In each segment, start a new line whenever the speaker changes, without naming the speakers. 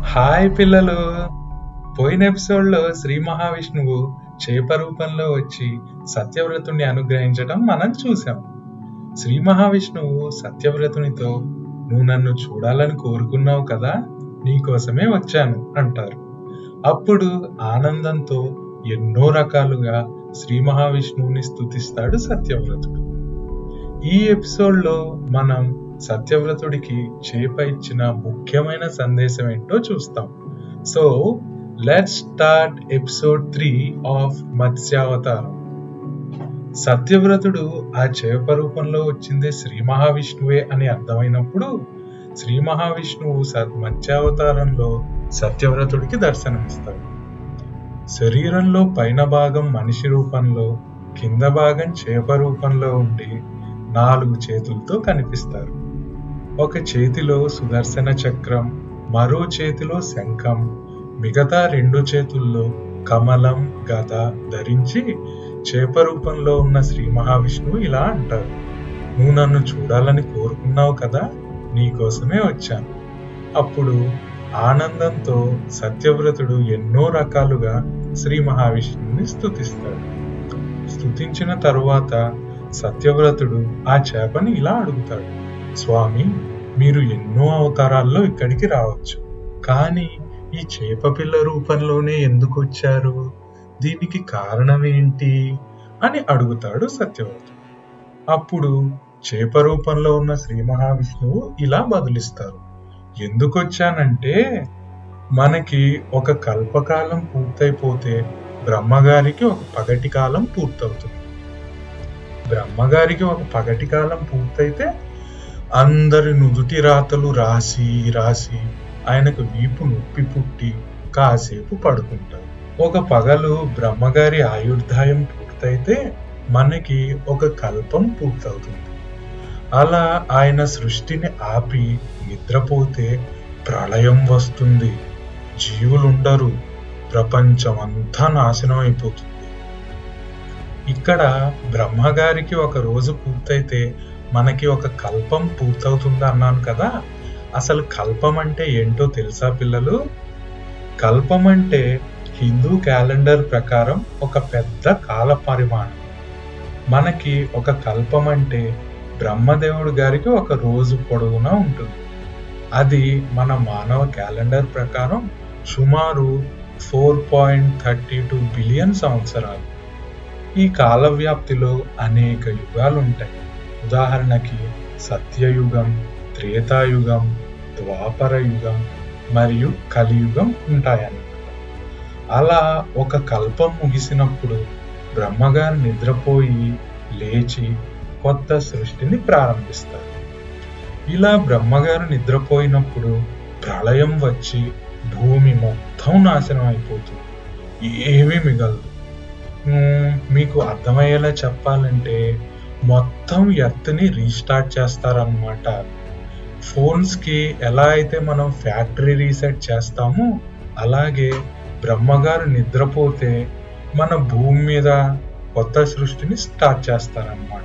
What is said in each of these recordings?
hi పిల్లలు పోయిన ఎపిసోడ్లో శ్రీ మహావిష్ణువు చేప రూపంలో వచ్చి సత్యవ్రతుని అనుగ్రహించడం మనం చూసాం శ్రీ మహావిష్ణువు సత్యవ్రతునితో నువ్వు నన్ను చూడాలని కోరుకున్నావు కదా నీకోసమే వచ్చాను అంటారు అప్పుడు ఆనందంతో ఎన్నో రకాలుగా శ్రీ మహావిష్ణువుని స్తుతిస్తాడు సత్యవ్రతుడు ఈ ఎపిసోడ్లో మనం సత్యవ్రతుడికి చేప ఇచ్చిన ముఖ్యమైన సందేశం ఏంటో చూస్తాం so let start episode three of మత్స్యావతారం సత్యవ్రతుడు ఆ చేప రూపంలో వచ్చింది శ్రీ మహావిష్ణువే అని అర్థమైనప్పుడు శ్రీ మహావిష్ణువు స- మత్స్యావతారంలో సత్యవ్రతుడికి దర్శనమిస్తాడు శరీరంలో పైన భాగం మనిషి రూపంలో కింద భాగం చేప రూపంలో ఉండి నాలుగు చేతులతో కనిపిస్తారు ఒక చేతిలో సుదర్శన చక్రం మరో చేతిలో శంఖం మిగతా రెండు చేతుల్లో కమలం గద ధరించి చేప రూపంలో ఉన్న శ్రీ మహావిష్ణువు ఇలా అంటారు నువ్వు నన్ను చూడాలని కోరుకున్నావు కదా నీకోసమే వచ్చాను అప్పుడు ఆనందంతో సత్యవ్రతుడు ఎన్నో రకాలుగా శ్రీ మహావిష్ణువుని స్తుతిస్తాడు స్తుతించిన తరువాత సత్యవ్రతుడు ఆ చేపని ఇలా అడుగుతాడు స్వామి మీరు ఎన్నో అవతారాల్లో ఇక్కడికి రావచ్చు కానీ ఈ చేప పిల్ల రూపంలోనే ఎందుకు వచ్చారు దీనికి కారణం ఏంటి అని అడుగుతాడు సత్యవ్రతుడు అప్పుడు చేప రూపంలో ఉన్న శ్రీ మహావిష్ణువు ఇలా బదులిస్తారు ఎందుకు వచ్చానంటే మనకి ఒక కల్పకాలం పూర్తయిపోతే బ్రహ్మగారికి ఒక పగటి కాలం పూర్తవుతుంది బ్రహ్మగారికి ఒక పగటి కాలం పూర్తయితే అందరి నుదుటి రాతలు రాసి రాసి ఆయనకు వీపు నొప్పి పుట్టి కాసేపు పడుకుంటారు ఒక పగలు బ్రహ్మగారి ఆయుర్దాయం పూర్తయితే మనకి ఒక కల్పం పూర్తవుతుంది అలా ఆయన సృష్టిని ఆపి నిద్రపోతే ప్రళయం వస్తుంది జీవులుండరు ప్రపంచం అంతా నాశనం అయిపోతుంది ఇక్కడ బ్రహ్మగారికి ఒక రోజు పూర్తయితే మనకి ఒక కల్పం పూర్తవుతుంది అన్నాను కదా అసలు కల్పం అంటే ఏంటో తెలుసా పిల్లలు కల్పం అంటే హిందూ క్యాలెండర్ ప్రకారం ఒక పెద్ద కాల పరిమాణం మనకి ఒక కల్పం అంటే బ్రహ్మదేవుడు గారికి ఒక రోజు పొడవునా ఉంటుంది అది మన మానవ క్యాలెండర్ ప్రకారం సుమారు four point thirty two billion సంవత్సరాలు ఈ కాల వ్యాప్తిలో అనేక యుగాలు ఉంటాయి ఉదాహరణకి సత్యయుగం త్రేతాయుగం ద్వాపర యుగం మరియు కలియుగం ఉంటాయన్నమాట అలా ఒక కల్పం ముగిసినప్పుడు బ్రహ్మగారు నిద్రపోయి లేచి కొత్త సృష్టిని ప్రారంభిస్తారు ఇలా బ్రహ్మగారు నిద్రపోయినప్పుడు ప్రళయం వచ్చి భూమి మొత్తం నాశనం అయిపోతుంది ఏమీ మిగలదు మ్మ్, మీకు అర్థమయ్యేలా చెప్పాలంటే మొత్తం ఎర్త్ని రీస్టార్ట్ చేస్తారనమాట ఫోన్స్కి ఎలా అయితే మనం ఫ్యాక్టరీ రీసెట్ చేస్తామో అలాగే బ్రహ్మగారు నిద్రపోతే మన భూమి మీద కొత్త సృష్టిని స్టార్ట్ చేస్తారనమాట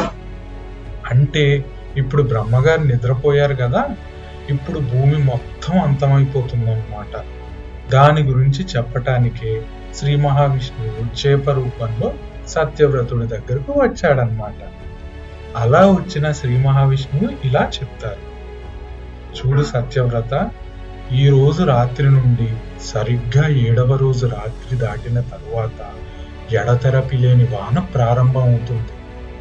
అంటే ఇప్పుడు బ్రహ్మగారు నిద్రపోయారు కదా ఇప్పుడు భూమి మొత్తం అంతమైపోతుందన్నమాట దాని గురించి చెప్పటానికే శ్రీ మహావిష్ణువు చేప రూపంలో సత్యవ్రతుడి దగ్గరకు వచ్చాడనమాట అలా వచ్చిన శ్రీ మహావిష్ణువు ఇలా చెప్తారు చూడు సత్యవ్రత ఈ రోజు రాత్రి నుండి సరిగ్గా ఏడవ రోజు రాత్రి దాటిన తరువాత ఎడతెరపి లేని వాన ప్రారంభమవుతుంది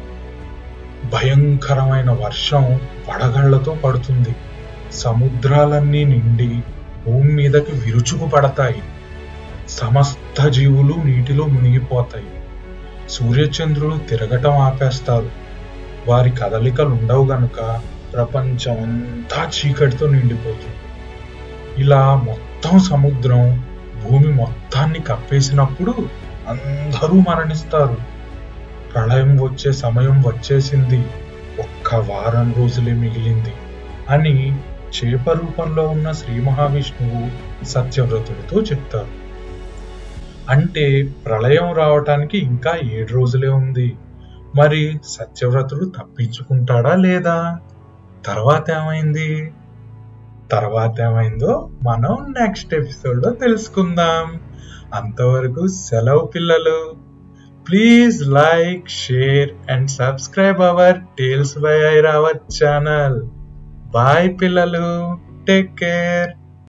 భయంకరమైన వర్షం వడగళ్లతో పడుతుంది సముద్రాలన్నీ నిండి భూమి మీదకి విరుచుకు పడతాయి సమస్త జీవులు నీటిలో మునిగిపోతాయి సూర్యచంద్రులు తిరగటం ఆపేస్తారు వారి కదలికలు ఉండవు గనుక ప్రపంచం అంతా చీకటితో నిండిపోతుంది ఇలా మొత్తం సముద్రం భూమి మొత్తాన్ని కప్పేసినప్పుడు అందరూ మరణిస్తారు ప్రళయం వచ్చే సమయం వచ్చేసింది ఒక్క వారం రోజులే మిగిలింది అని చేప రూపంలో ఉన్న శ్రీ మహావిష్ణువు సత్యవ్రతుడితో చెప్తారు అంటే ప్రళయం రావటానికి ఇంకా ఏడు రోజులే ఉంది మరి సత్యవ్రతుడు తప్పించుకుంటాడా లేదా తర్వాత ఏమైంది తర్వాత ఏమైందో మనం నెక్స్ట్ ఎపిసోడ్ లో తెలుసుకుందాం అంతవరకు సెలవు పిల్లలు please like share and subscribe our tales by Airavat channel bye పిల్లలు టేక్ కేర్